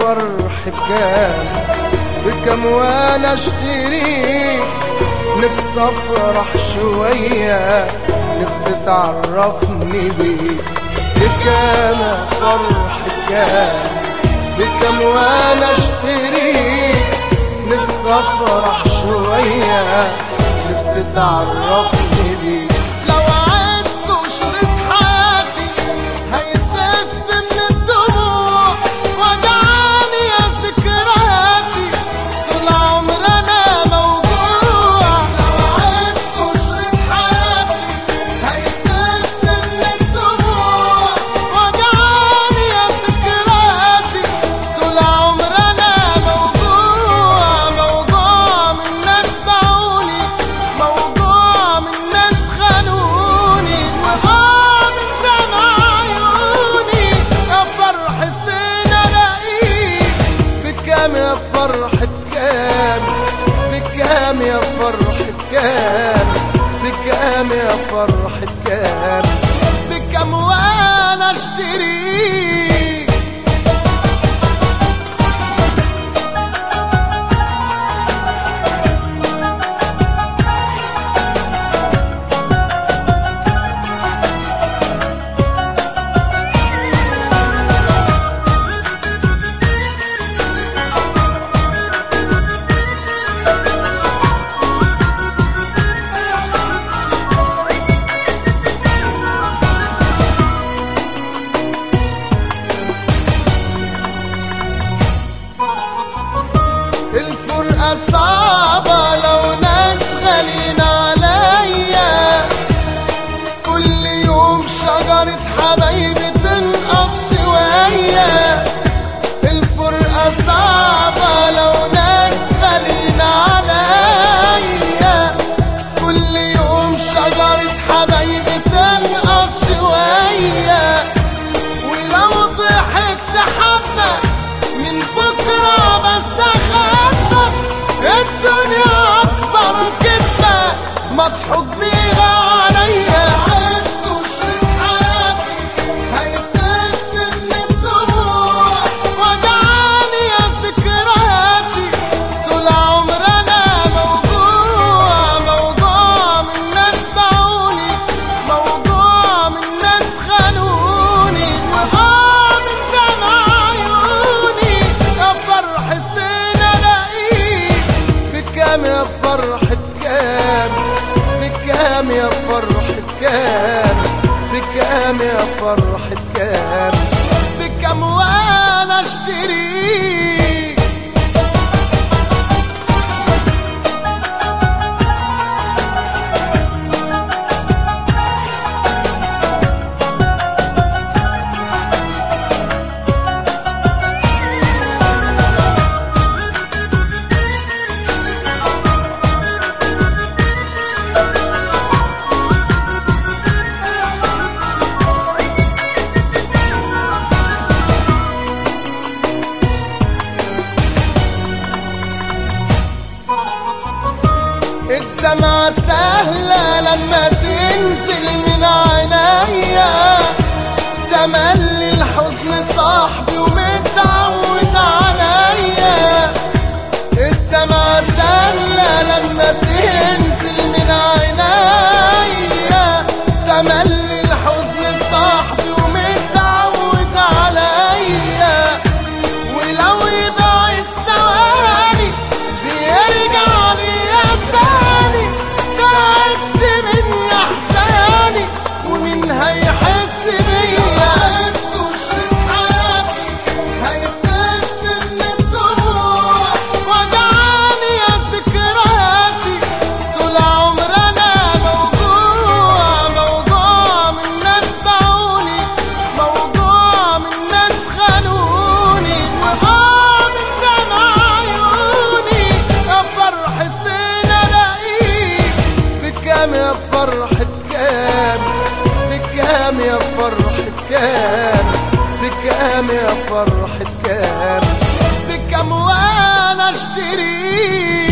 فرح بكام بكم وانا اشتري نفسي افرح شوية نفسي تعرفني بيك بكام يا فرح بكام بكم وانا اشتري نفسي افرح شوية نفسي تعرفني بيك لو عدت وشريط حياتي هيسف من الدموع ودعاني يا ذكرياتي طول عمر انا موجوع لو عدت وشريط حياتي هيسف من الدموع ودعاني يا ذكرياتي طول عمر انا موجوع موجوع من ناس باعوني موجوع من ناس خانوني وقع من دمع عيوني يا فرح فين الاقيك بكام يا فرح بكام بكام يا فرح بكام بكام يا فرح بكام بكام وانا اشتريك الفرقة صعبة لو ناس غالين عليا كل يوم شجرة حبايبي تنقص شوية الفرقة صعبة لو ناس غالين عليا كل يوم شجرة حبايبي تنقص شوية ولو ضحكت حبة من بكرة بستخبى الدنيا أكبر كدبة مضحوك بيها عليا عدت وشريط حياتي هيسف من الدموع ودعاني يا ذكرياتي طول عمر أنا موجوع موجوع من ناس باعوني موجوع من ناس خانوني وقع من دمع عيوني يا فرح فين الاقيك بكام يا فرح بكام بكام يا فرح بكام بكام يا فرح بكام بكام وانا اشتريك الدمعة سهلة لما تنزل من عينيا تملي الحزن صاحبي ومتعود عليا الدمعة سهلة لما تنزل من عينيا تملي الحزن صاحبي ومتعود عليا ولو يبعد ثواني بيرجع ليا تاني تعبت من احزاني ومين هيحس بيا عدت وشريط حياتي هيسف من الدموع ودعاني يا ذكرياتي طول عمر انا موجوع موجوع من ناس باعوني موجوع من ناس خانوني وقع من دمع عيوني يا فرح فين الاقيك بكام يا فرح بكام بكام يا فرح بكام بكام يا فرح بكام بكام وانا اشتريك